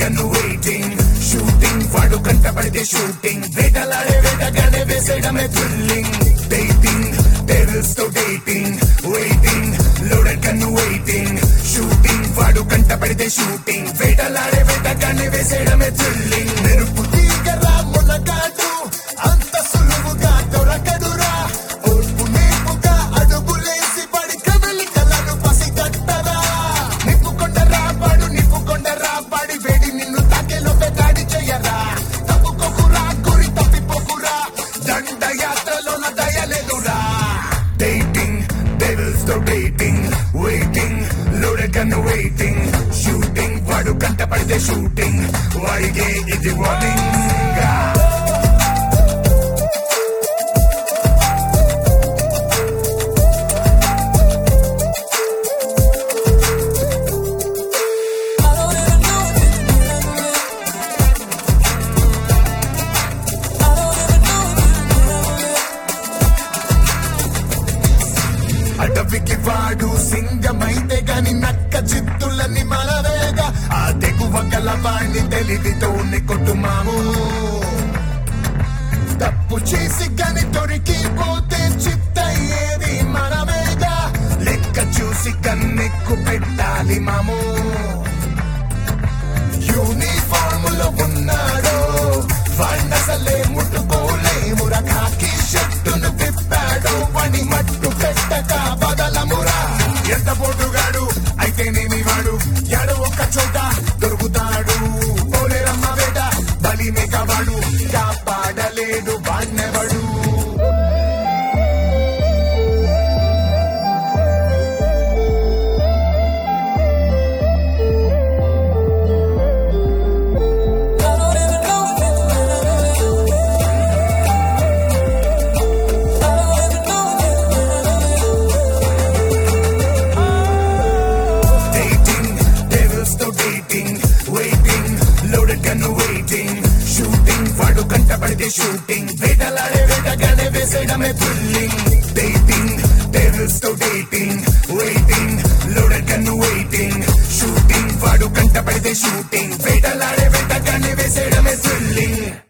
gun waiting shooting వాడు కంటపడితే shooting వేటలాడే వేటగానే వేసేయడమే థ్రిల్లింగ్ డేటింగ్ టెరల్స్ తో dating waiting loaded gun waiting shooting వాడు కంటపడితే షూటింగ్ వేటలాడే వేటగానే వేసేయడమే థ్రిల్లింగ్ మెరుపు తీగరా మునగాడు అంత సులువుగా దొరకదురా ఓర్పు నేపుగా అడుగులేసి పడి కదలి కలను పసిగట్టరా నిప్పుకొండరా పాడు నిప్పుకొండరా పాడి వేడి నిన్ను తాకేలోపే దాడి చెయ్యరా తప్పుకోకురా గురి తప్పిపోకురా దండయాత్రలోన దయలేదురా డేటింగ్ డెవిల్స్ తో dating waiting loaded gun waiting shooting వాడు కంట పడితే షూటింగ్ వాడికే ఇది వార్నింగ్ అడవికి వాడు సింగమైతే గాని నక్క చిత్తులని మలవేగా ఆ తెగువ గల వాణ్ణి తెలివితోని కొట్టుమాము తప్పు చేసి గాని దొరికిపోతే చిత్తయ్యేది మనమేగా లెక్క చూసి కన్నెక్కు పెట్టాలి మాము యూనిఫాములో ఉన్నాడు వాణ్ణసలే ముట్టుకోలేమురా కాకి షర్టును తిప్పాడు పని మట్టు పెట్టక బదలమురా ఎంత పోటుగాడు అయితే నేని వాడు ఎడ ఒక్క చోట దొరుకుతాడు పోలేరమ్మ వేట బలి మేకవాడు కాపాడలేడు వాణ్ణెవడు dating, devils తో dating, waiting, loaded gun waiting, shooting, వాడు కంటపడితే షూటింగ్ వేటలాడే వేటగానే వేసేయడమే థ్రిల్లింగ్ డేటింగ్ devils తో dating, waiting, loaded gun waiting, shooting, వాడు కంటపడితే షూటింగ్ వేటలాడే వేటగానే వేసేయడమే థ్రిల్లింగ్